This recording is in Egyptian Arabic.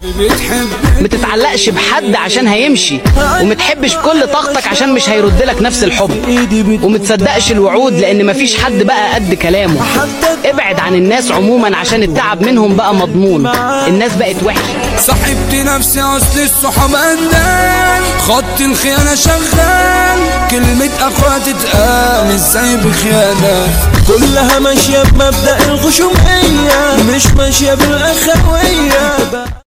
متتعلقش بحد عشان هيمشي ومتحبش بكل طاقتك عشان مش هيرد لك نفس الحب ومتصدقش الوعود لان مفيش حد بقى قد كلامه ابعد عن الناس عموما عشان التعب منهم بقى مضمون الناس بقت وحشه صاحبت نفسي اصل الصحاب اندال خط الخيانة شغال كلمة اخوات تتقال ازاي بخيانة كلها ماشية بمبدأ الخشومية مش ماشية بالأخوية